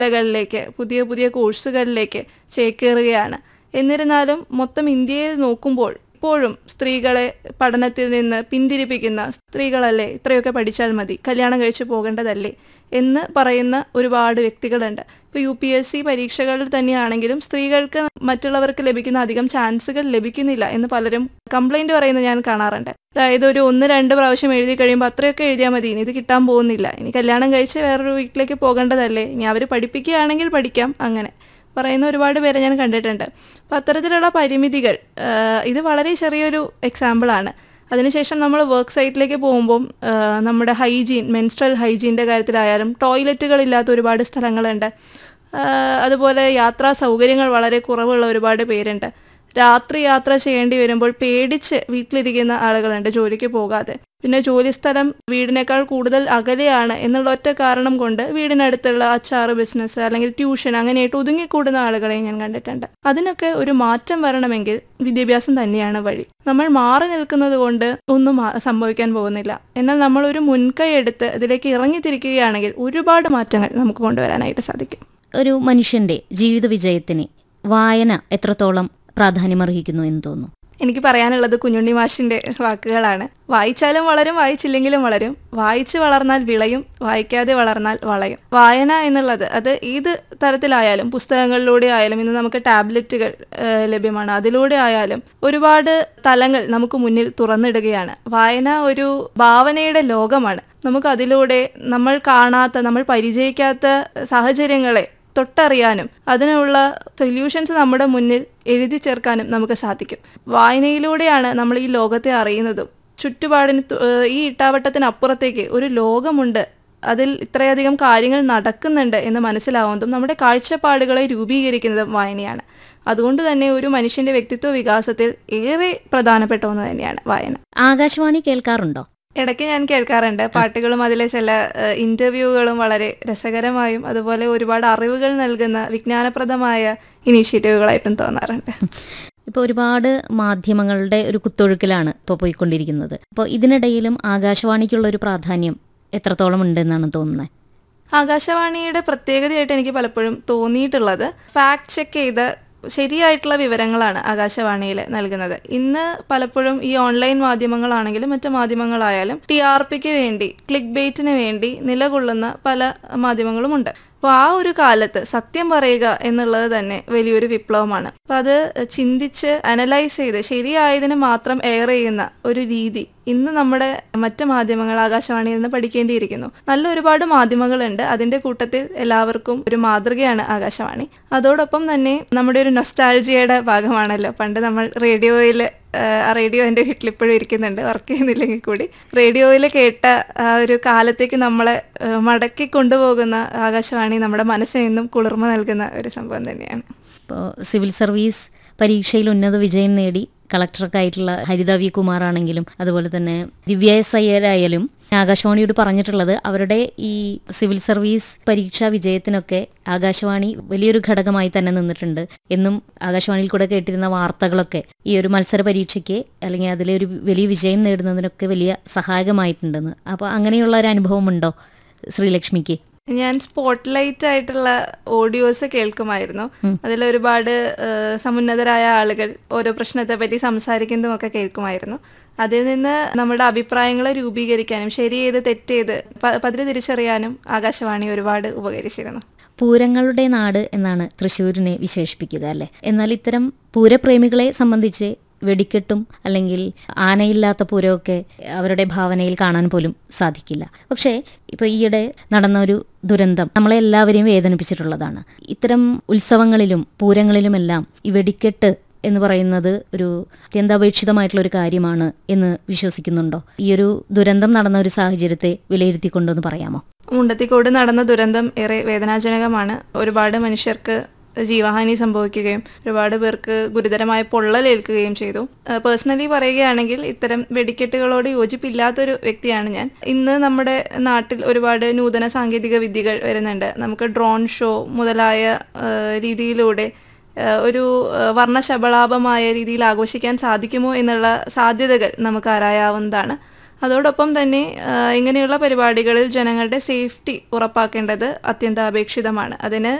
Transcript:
കളിലേക്ക് പുതിയ പുതിയ കോഴ്സുകളിലേക്ക് ചേക്കേറുകയാണ് എന്നിരുന്നാലും മൊത്തം ഇന്ത്യയിൽ നോക്കുമ്പോൾ ഇപ്പോഴും സ്ത്രീകളെ പഠനത്തിൽ നിന്ന് പിന്തിരിപ്പിക്കുന്ന സ്ത്രീകളല്ലേ ഇത്രയൊക്കെ പഠിച്ചാൽ മതി കല്യാണം കഴിച്ചു പോകേണ്ടതല്ലേ എന്ന് പറയുന്ന ഒരുപാട് വ്യക്തികളുണ്ട് ഇപ്പോൾ യു പി എസ് സി പരീക്ഷകളിൽ തന്നെയാണെങ്കിലും സ്ത്രീകൾക്ക് മറ്റുള്ളവർക്ക് ലഭിക്കുന്ന അധികം ചാൻസുകൾ ലഭിക്കുന്നില്ല എന്ന് പലരും കംപ്ലൈന്റ് പറയുന്നത് ഞാൻ കാണാറുണ്ട് അതായത് ഒരു ഒന്ന് രണ്ട് പ്രാവശ്യം എഴുതി കഴിയുമ്പോൾ അത്രയൊക്കെ എഴുതിയാൽ മതി ഇനി ഇത് കിട്ടാൻ പോകുന്നില്ല ഇനി കല്യാണം കഴിച്ച് വേറൊരു വീട്ടിലേക്ക് പോകേണ്ടതല്ലേ ഇനി അവർ പഠിപ്പിക്കുകയാണെങ്കിൽ പഠിക്കാം അങ്ങനെ പറയുന്ന ഒരുപാട് പേരെ ഞാൻ കണ്ടിട്ടുണ്ട് അപ്പം അത്തരത്തിലുള്ള പരിമിതികൾ ആ, ഇത് വളരെ ചെറിയൊരു എക്സാമ്പിളാണ് അതിനുശേഷം നമ്മൾ വർക്ക് സൈറ്റിലേക്ക് പോകുമ്പം ആ, നമ്മുടെ ഹൈജീൻ മെൻസ്ട്രൽ ഹൈജീൻ്റെ കാര്യത്തിലായാലും ടോയ്ലറ്റുകളില്ലാത്ത ഒരുപാട് സ്ഥലങ്ങളുണ്ട് ആ, അതുപോലെ യാത്രാ സൗകര്യങ്ങൾ വളരെ കുറവുള്ള ഒരുപാട് പേരുണ്ട് രാത്രി യാത്ര ചെയ്യേണ്ടി വരുമ്പോൾ പേടിച്ച് വീട്ടിലിരിക്കുന്ന ആളുകളുണ്ട് ജോലിക്ക് പോകാതെ പിന്നെ ജോലിസ്ഥലം വീടിനേക്കാൾ കൂടുതൽ അകലെയാണ് എന്നുള്ള ഒറ്റ കാരണം കൊണ്ട് വീടിനടുത്തുള്ള അച്ചാറ് ബിസിനസ് അല്ലെങ്കിൽ ട്യൂഷൻ അങ്ങനെയായിട്ട് ഒതുങ്ങിക്കൂടുന്ന ആളുകളെ ഞാൻ കണ്ടിട്ടുണ്ട് അതിനൊക്കെ ഒരു മാറ്റം വരണമെങ്കിൽ വിദ്യാഭ്യാസം തന്നെയാണ് വഴി നമ്മൾ മാറി നിൽക്കുന്നത് കൊണ്ട് ഒന്നും മാ- സംഭവിക്കാൻ പോകുന്നില്ല എന്നാൽ നമ്മൾ ഒരു മുൻകൈ എടുത്ത് ഇതിലേക്ക് ഇറങ്ങിത്തിരിക്കുകയാണെങ്കിൽ ഒരുപാട് മാറ്റങ്ങൾ നമുക്ക് കൊണ്ടുവരാനായിട്ട് സാധിക്കും ഒരു മനുഷ്യന്റെ ജീവിത വിജയത്തിന് വായന എത്രത്തോളം പ്രാധാന്യമർഹിക്കുന്നു എന്ന് തോന്നുന്നു എനിക്ക് പറയാനുള്ളത് കുഞ്ഞുണ്ണി മാഷിന്റെ വാക്കുകളാണ് വായിച്ചാലും വളരും വായിച്ചില്ലെങ്കിലും വളരും വായിച്ച് വളർന്നാൽ വിളയും വായിക്കാതെ വളർന്നാൽ വളയും വായന എന്നുള്ളത് അത് ഏത് തരത്തിലായാലും പുസ്തകങ്ങളിലൂടെ ആയാലും ഇന്ന് നമുക്ക് ടാബ്ലറ്റുകൾ ഏഹ്, ലഭ്യമാണ് അതിലൂടെ ആയാലും ഒരുപാട് തലങ്ങൾ നമുക്ക് മുന്നിൽ തുറന്നിടുകയാണ് വായന ഒരു ഭാവനയുടെ ലോകമാണ് നമുക്ക് അതിലൂടെ നമ്മൾ കാണാത്ത നമ്മൾ പരിചയിക്കാത്ത സാഹചര്യങ്ങളെ തൊട്ടറിയാനും അതിനുള്ള സൊല്യൂഷൻസ് നമ്മുടെ മുന്നിൽ എഴുതി ചേർക്കാനും നമുക്ക് സാധിക്കും വായനയിലൂടെയാണ് നമ്മൾ ഈ ലോകത്തെ അറിയുന്നതും ചുറ്റുപാടിന് തു- ഏഹ് ഈ ഇട്ടാവട്ടത്തിനപ്പുറത്തേക്ക് ഒരു ലോകമുണ്ട് അതിൽ ഇത്രയധികം കാര്യങ്ങൾ നടക്കുന്നുണ്ട് എന്ന് മനസ്സിലാവുന്നതും നമ്മുടെ കാഴ്ചപ്പാടുകളെ രൂപീകരിക്കുന്നതും വായനയാണ് അതുകൊണ്ട് തന്നെ ഒരു മനുഷ്യന്റെ വ്യക്തിത്വ വികാസത്തിൽ ഏറെ പ്രധാനപ്പെട്ട ഒന്ന് തന്നെയാണ് വായന ആകാശവാണി കേൾക്കാറുണ്ടോ ഇടയ്ക്ക് ഞാൻ കേൾക്കാറുണ്ട് പാട്ടുകളും അതിലെ ചില ഏഹ്, ഇന്റർവ്യൂകളും വളരെ രസകരമായും അതുപോലെ ഒരുപാട് അറിവുകൾ നൽകുന്ന വിജ്ഞാനപ്രദമായ ഇനീഷ്യേറ്റീവുകളായിട്ടും തോന്നാറുണ്ട് ഇപ്പോൾ ഒരുപാട് മാധ്യമങ്ങളുടെ ഒരു കുത്തൊഴുക്കിലാണ് ഇപ്പോൾ പോയിക്കൊണ്ടിരിക്കുന്നത് അപ്പോൾ ഇതിനിടയിലും ആകാശവാണിക്കുള്ള ഒരു പ്രാധാന്യം എത്രത്തോളം ഉണ്ടെന്നാണ് തോന്നുന്നത് ആകാശവാണിയുടെ പ്രത്യേകതയായിട്ട് എനിക്ക് പലപ്പോഴും തോന്നിയിട്ടുള്ളത് ഫാക്ട് ചെക്ക് ചെയ്ത ശരിയായിട്ടുള്ള വിവരങ്ങളാണ് ആകാശവാണിയിൽ നൽകുന്നത് ഇന്ന് പലപ്പോഴും ഈ ഓൺലൈൻ മാധ്യമങ്ങളാണെങ്കിലും മറ്റു മാധ്യമങ്ങളായാലും ടി ആർ പിക്ക് വേണ്ടി ക്ലിക്ക് ബെയ്റ്റിന് വേണ്ടി നിലകൊള്ളുന്ന പല മാധ്യമങ്ങളുമുണ്ട് അപ്പോൾ ആ ഒരു കാലത്ത് സത്യം പറയുക എന്നുള്ളത് തന്നെ വലിയൊരു വിപ്ലവമാണ് അപ്പോൾ അത് ചിന്തിച്ച് അനലൈസ് ചെയ്ത് ശരിയായതിന് മാത്രം എയർ ചെയ്യുന്ന ഒരു രീതി ഇന്ന് നമ്മുടെ മറ്റ് മാധ്യമങ്ങൾ ആകാശവാണിയിൽ നിന്ന് പഠിക്കേണ്ടിയിരിക്കുന്നു നല്ല ഒരുപാട് മാധ്യമങ്ങളുണ്ട് അതിന്റെ കൂട്ടത്തിൽ എല്ലാവർക്കും ഒരു മാതൃകയാണ് ആകാശവാണി അതോടൊപ്പം തന്നെ നമ്മുടെ ഒരു നൊസ്റ്റാൾജിയയുടെ ഭാഗമാണല്ലോ പണ്ട് നമ്മൾ റേഡിയോയിൽ ആ റേഡിയോ എൻ്റെ വീട്ടിൽ ഇപ്പോഴും ഇരിക്കുന്നുണ്ട് വർക്ക് ചെയ്യുന്നില്ലെങ്കിൽ കൂടി റേഡിയോയിൽ കേട്ട ആ ഒരു കാലത്തേക്ക് നമ്മളെ ആ, മടക്കി കൊണ്ടുപോകുന്ന ആകാശവാണി നമ്മുടെ മനസ്സിന് എന്നും കുളിർമ നൽകുന്ന ഒരു സംഭവം തന്നെയാണ് ഇപ്പോൾ സിവിൽ സർവീസ് പരീക്ഷയിൽ ഉന്നത വിജയം നേടി കളക്ടറൊക്കെ ആയിട്ടുള്ള ഹരിത വി കുമാർ ആണെങ്കിലും അതുപോലെ തന്നെ ദിവ്യ എസ് അയ്യരായാലും ആകാശവാണിയോട് പറഞ്ഞിട്ടുള്ളത് അവരുടെ ഈ സിവിൽ സർവീസ് പരീക്ഷാ വിജയത്തിനൊക്കെ ആകാശവാണി വലിയൊരു ഘടകമായി തന്നെ നിന്നിട്ടുണ്ട് എന്നും ആകാശവാണിയിൽ കൂടെ കേട്ടിരുന്ന വാർത്തകളൊക്കെ ഈ ഒരു മത്സര പരീക്ഷയ്ക്ക് അല്ലെങ്കിൽ അതിലെ ഒരു വലിയ വിജയം നേടുന്നതിനൊക്കെ വലിയ സഹായകമായിട്ടുണ്ടെന്ന് അപ്പോൾ അങ്ങനെയുള്ള ഒരു അനുഭവം ഉണ്ടോ ശ്രീലക്ഷ്മിക്ക് ഞാൻ സ്പോട്ട്ലൈറ്റ് ആയിട്ടുള്ള ഓഡിയോസ് കേൾക്കുമായിരുന്നു അതിൽ ഒരുപാട് ഏഹ്, സമുന്നതരായ ആളുകൾ ഓരോ പ്രശ്നത്തെ പറ്റി സംസാരിക്കുന്നതും ഒക്കെ കേൾക്കുമായിരുന്നു അതിൽ നിന്ന് നമ്മുടെ അഭിപ്രായങ്ങളെ രൂപീകരിക്കാനും ശരി ചെയ്ത് തെറ്റ് ചെയ്ത് പ- പതിര് തിരിച്ചറിയാനും ആകാശവാണി ഒരുപാട് ഉപകരിച്ചിരുന്നു പൂരങ്ങളുടെ നാട് എന്നാണ് തൃശ്ശൂരിനെ വിശേഷിപ്പിക്കുക അല്ലേ എന്നാൽ ഇത്തരം പൂരപ്രേമികളെ സംബന്ധിച്ച് വെടിക്കെട്ടും അല്ലെങ്കിൽ ആനയില്ലാത്ത പൂരമൊക്കെ അവരുടെ ഭാവനയിൽ കാണാൻ പോലും സാധിക്കില്ല പക്ഷേ ഇപ്പോൾ ഈയിടെ നടന്ന ഒരു ദുരന്തം നമ്മളെ എല്ലാവരെയും വേദനിപ്പിച്ചിട്ടുള്ളതാണ് ഇത്തരം ഉത്സവങ്ങളിലും പൂരങ്ങളിലുമെല്ലാം ഈ വെടിക്കെട്ട് എന്ന് പറയുന്നത് ഒരു അത്യന്താപേക്ഷിതമായിട്ടുള്ള ഒരു കാര്യമാണ് എന്ന് വിശ്വസിക്കുന്നുണ്ടോ ഈ ഒരു ദുരന്തം നടന്ന ഒരു സാഹചര്യത്തെ വിലയിരുത്തിക്കൊണ്ടെന്ന് പറയാമോ മുണ്ടത്തിക്കോട് നടന്ന ദുരന്തം ഏറെ വേദനാജനകമാണ് ഒരുപാട് മനുഷ്യർക്ക് ജീവഹാനി സംഭവിക്കുകയും ഒരുപാട് പേർക്ക് ഗുരുതരമായ പൊള്ളലേൽക്കുകയും ചെയ്തു പേഴ്സണലി പറയുകയാണെങ്കിൽ ഇത്തരം വെടിക്കെട്ടുകളോട് യോജിപ്പില്ലാത്തൊരു വ്യക്തിയാണ് ഞാൻ ഇന്ന് നമ്മുടെ നാട്ടിൽ ഒരുപാട് നൂതന സാങ്കേതിക വിദ്യകൾ വരുന്നുണ്ട് നമുക്ക് ഡ്രോൺ ഷോ മുതലായ ആ, രീതിയിലൂടെ ആ, ഒരു ആ, വർണ്ണശബളാപമായ രീതിയിൽ ആഘോഷിക്കാൻ സാധിക്കുമോ എന്നുള്ള സാധ്യതകൾ നമുക്ക് ആരായാവുന്നതാണ് അതോടൊപ്പം തന്നെ ആ, ഇങ്ങനെയുള്ള പരിപാടികളിൽ ജനങ്ങളുടെ സേഫ്റ്റി ഉറപ്പാക്കേണ്ടത് അത്യന്താപേക്ഷിതമാണ് അതിന്